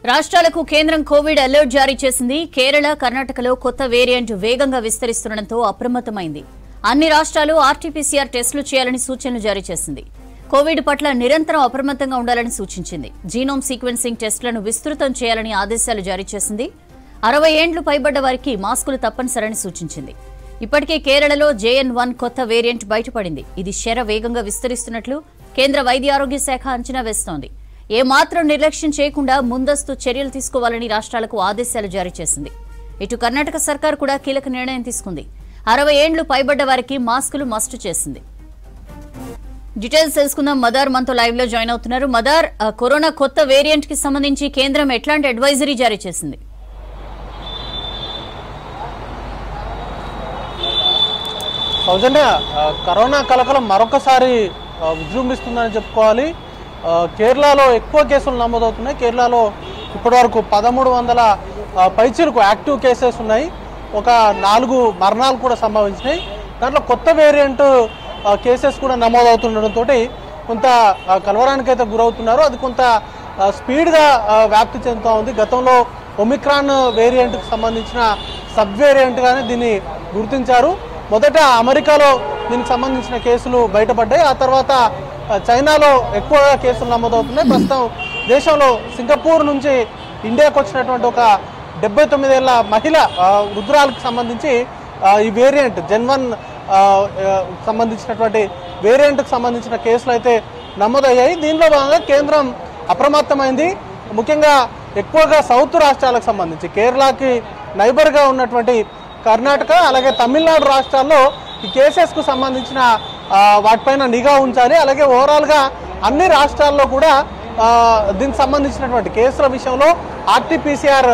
రాష్ట్రాలకు కేంద్రం Covid alert జారీ చేసింది కేరళ కర్ణాటకలో కొత్త వేరియంట్ వేగంగా విస్తరిస్తుండటంతో అప్రమత్తమైంది అన్ని రాష్ట్రాలు ఆర్టీపీసీఆర్ టెస్టులు చేయాలని సూచనలు జారీ చేసింది కోవిడ్ పట్ల నిరంతరం అప్రమత్తంగా ఉండాలని సూచించింది జీనోమ్ సీక్వెన్సింగ్ టెస్టులను విస్తృతం చేయాలని ఆదేశాలు జారీ చేసింది అరవై ఏండ్లు పైబడ్డ వారికి మాస్కులు తప్పనిసరని సూచించింది ఇప్పటికే కేరళలో జేఎన్ వన్ కొత్త వేరియంట్ బయటపడింది ఇది శర వేగంగా విస్తరిస్తున్నట్లు కేంద్ర వైద్య ఆరోగ్య శాఖ అంచనా వేస్తోంది ఏ మాత్రం నిర్లక్ష్యం చేయకుండా ముందస్తు చర్యలు తీసుకోవాలని రాష్ట్రాలకు ఆదేశాలు జారీ చేసింది ఇటు కర్ణాటక సర్కార్ కూడా కీలక నిర్ణయం తీసుకుంది అరవై ఏండ్లు పైబడ్డ వారికి మాస్కులు మస్ట్ చేసింది డీటెయిల్స్ తెలుసుకుందాం మదార్ మనతో లైవ్ లో జాయిన్ అవుతున్నారు మదార్ ఆ, కరోనా కొత్త వేరియంట్ కి సంబంధించి కేంద్రం ఎట్లాంటి అడ్వైజరీ జారీ చేసింది సౌజన్య ఆ, కరోనా కలకలం మరొకసారి ఆ, విజృంభిస్తుందని చెప్పుకోవాలి ఆ, కేరళలో ఎక్కువ కేసులు నమోదవుతున్నాయి కేరళలో ఇప్పటివరకు పదమూడు వందల ఆ, పైచీలకు యాక్టివ్ కేసెస్ ఉన్నాయి ఒక నాలుగు మరణాలు కూడా సంభవించినాయి దాంట్లో కొత్త వేరియంట్ ఆ, కేసెస్ కూడా నమోదవుతుండటంతో కొంత ఆ, కలవరానికి అయితే గురవుతున్నారు అది కొంత ఆ, స్పీడ్గా ఆ, వ్యాప్తి చెందుతూ ఉంది గతంలో ఒమిక్రాన్ వేరియంట్కి సంబంధించిన సబ్ వేరియంట్గానే దీన్ని గుర్తించారు మొదట అమెరికాలో దీనికి సంబంధించిన కేసులు బయటపడ్డాయి ఆ తర్వాత ఆ, చైనాలో ఎక్కువగా కేసులు నమోదవుతున్నాయి ప్రస్తుతం దేశంలో సింగపూర్ నుంచి ఇండియాకు వచ్చినటువంటి ఒక డెబ్బై తొమ్మిదేళ్ల మహిళ ఆ, వృద్ధురాలకు సంబంధించి ఆ, ఈ వేరియంట్ జెన్వన్ ఆ, ఆ, సంబంధించినటువంటి వేరియంట్కి సంబంధించిన కేసులు అయితే నమోదయ్యాయి దీనిలో భాగంగా కేంద్రం అప్రమత్తమైంది ముఖ్యంగా ఎక్కువగా సౌత్ రాష్ట్రాలకు సంబంధించి కేరళకి నైబర్గా ఉన్నటువంటి కర్ణాటక అలాగే తమిళనాడు రాష్ట్రాల్లో ఈ కేసెస్కు సంబంధించిన ఆ, వాటిపైన నిఘా ఉంచాలి అలాగే ఓవరాల్గా అన్ని రాష్ట్రాల్లో కూడా ఆ, దీనికి సంబంధించినటువంటి కేసుల విషయంలో ఆర్టీపీసీఆర్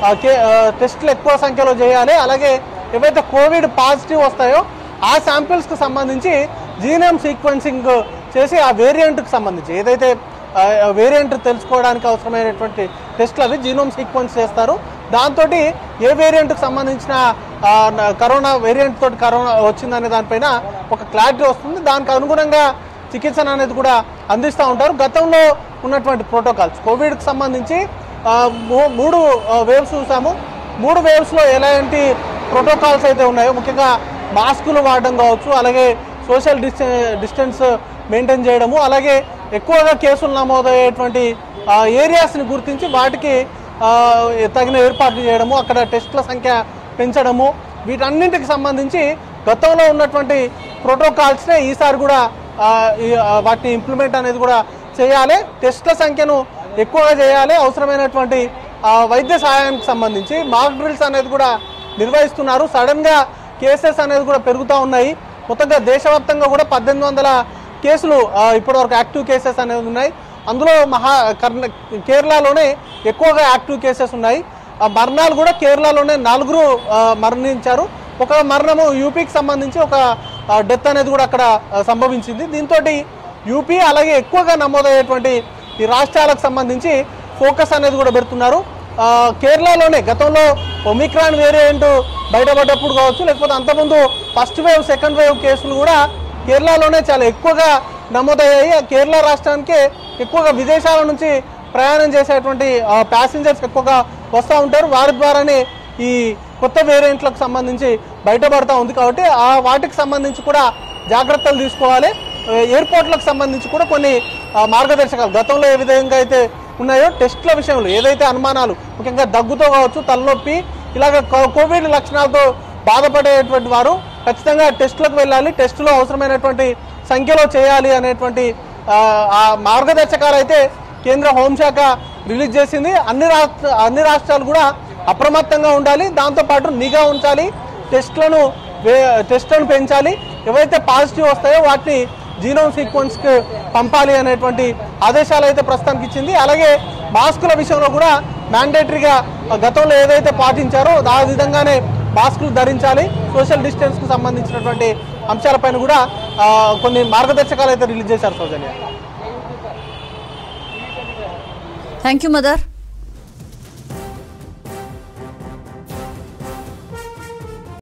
టెస్టులు ఎక్కువ సంఖ్యలో చేయాలి అలాగే ఏవైతే కోవిడ్ పాజిటివ్ వస్తాయో ఆ శాంపిల్స్కి సంబంధించి జీనోమ్ సీక్వెన్సింగ్ చేసి ఆ వేరియంట్కి సంబంధించి ఏదైతే వేరియంట్ తెలుసుకోవడానికి అవసరమైనటువంటి టెస్ట్లు అవి జీనోమ్ సీక్వెన్స్ చేస్తారు దాంతో ఏ వేరియంట్కి సంబంధించిన ఆ, న- కరోనా వేరియంట్ తోటి కరోనా వచ్చిందనే దానిపైన ఒక క్లారిటీ వస్తుంది దానికి అనుగుణంగా చికిత్సను అనేది కూడా అందిస్తూ ఉంటారు గతంలో ఉన్నటువంటి ప్రోటోకాల్స్ కోవిడ్కి సంబంధించి ఆ, మూ- మూడు వేవ్స్ చూసాము మూడు వేవ్స్లో ఎలాంటి ప్రోటోకాల్స్ అయితే ఉన్నాయో ముఖ్యంగా మాస్కులు వాడడం కావచ్చు అలాగే సోషల్ డిస్టె డిస్టెన్స్ మెయింటైన్ చేయడము అలాగే ఎక్కువగా కేసులు నమోదయ్యేటువంటి ఆ, ఏరియాస్ని గుర్తించి వాటికి ఆ, తగిన ఏర్పాట్లు చేయడము అక్కడ టెస్టుల సంఖ్య పెంచడము వీటన్నింటికి సంబంధించి గతంలో ఉన్నటువంటి ప్రోటోకాల్స్నే ఈసారి కూడా ఆ, ఈ, ఆ, వాటిని ఇంప్లిమెంట్ అనేది కూడా చేయాలి టెస్టుల సంఖ్యను ఎక్కువగా చేయాలి అవసరమైనటువంటి ఆ, వైద్య సహాయానికి సంబంధించి మాక్ డ్రిల్స్ అనేది కూడా నిర్వహిస్తున్నారు సడన్గా కేసెస్ అనేది కూడా పెరుగుతూ ఉన్నాయి మొత్తంగా దేశవ్యాప్తంగా కూడా పద్దెనిమిది వందల కేసులు ఆ, ఇప్పటివరకు యాక్టివ్ కేసెస్ అనేవి ఉన్నాయి అందులో మహా కర్ణ కేరళలోనే ఎక్కువగా యాక్టివ్ కేసెస్ ఉన్నాయి ఆ మరణాలు కూడా కేరళలోనే నలుగురు ఆ, మరణించారు ఒక మరణము యూపీకి సంబంధించి ఒక డెత్ అనేది కూడా అక్కడ ఆ, సంభవించింది దీంతో యూపీ అలాగే ఎక్కువగా నమోదయ్యేటువంటి ఈ రాష్ట్రాలకు సంబంధించి ఫోకస్ అనేది కూడా పెడుతున్నారు ఆ, కేరళలోనే గతంలో ఒమిక్రాన్ వేరియంట్ బయటపడ్డప్పుడు కావచ్చు లేకపోతే అంతకుముందు ఫస్ట్ వేవ్ సెకండ్ వేవ్ కేసులు కూడా కేరళలోనే చాలా ఎక్కువగా నమోదయ్యాయి ఆ కేరళ రాష్ట్రానికి ఎక్కువగా విదేశాల నుంచి ప్రయాణం చేసేటువంటి ప్యాసింజర్స్ ఎక్కువగా వస్తూ ఉంటారు వారి ద్వారానే ఈ కొత్త వేరియంట్లకు సంబంధించి బయటపడతా ఉంది కాబట్టి ఆ వాటికి సంబంధించి కూడా జాగ్రత్తలు తీసుకోవాలి ఆ, ఎయిర్పోర్ట్లకు సంబంధించి కూడా కొన్ని ఆ, మార్గదర్శకాలు గతంలో ఏ విధంగా అయితే ఉన్నాయో టెస్టుల విషయంలో ఏదైతే అనుమానాలు ముఖ్యంగా దగ్గుతో కావచ్చు తలనొప్పి ఇలాగ కో- కోవిడ్ లక్షణాలతో బాధపడేటువంటి వారు ఖచ్చితంగా టెస్టులకు వెళ్ళాలి టెస్టులో అవసరమైనటువంటి సంఖ్యలో చేయాలి అనేటువంటి ఆ, ఆ మార్గదర్శకాలు అయితే కేంద్ర హోంశాఖ రిలీజ్ చేసింది అన్ని రాష్ట్ర అన్ని రాష్ట్రాలు కూడా అప్రమత్తంగా ఉండాలి దాంతోపాటు నిఘా ఉంచాలి టెస్ట్లను వే- టెస్ట్లను పెంచాలి ఏవైతే పాజిటివ్ వస్తాయో వాటిని జీనోమ్ సీక్వెన్స్కి పంపాలి అనేటువంటి ఆదేశాలు అయితే ప్రస్తుతానికి ఇచ్చింది అలాగే మాస్కుల విషయంలో కూడా మ్యాండేటరీగా గతంలో ఏదైతే పాటించారో ఆ విధంగానే మాస్కులు ధరించాలి సోషల్ డిస్టెన్స్కి సంబంధించినటువంటి అంశాలపైన కూడా ఆ, కొన్ని మార్గదర్శకాలు అయితే రిలీజ్ చేశారు సౌజన్య థ్యాంక్ యూ మదర్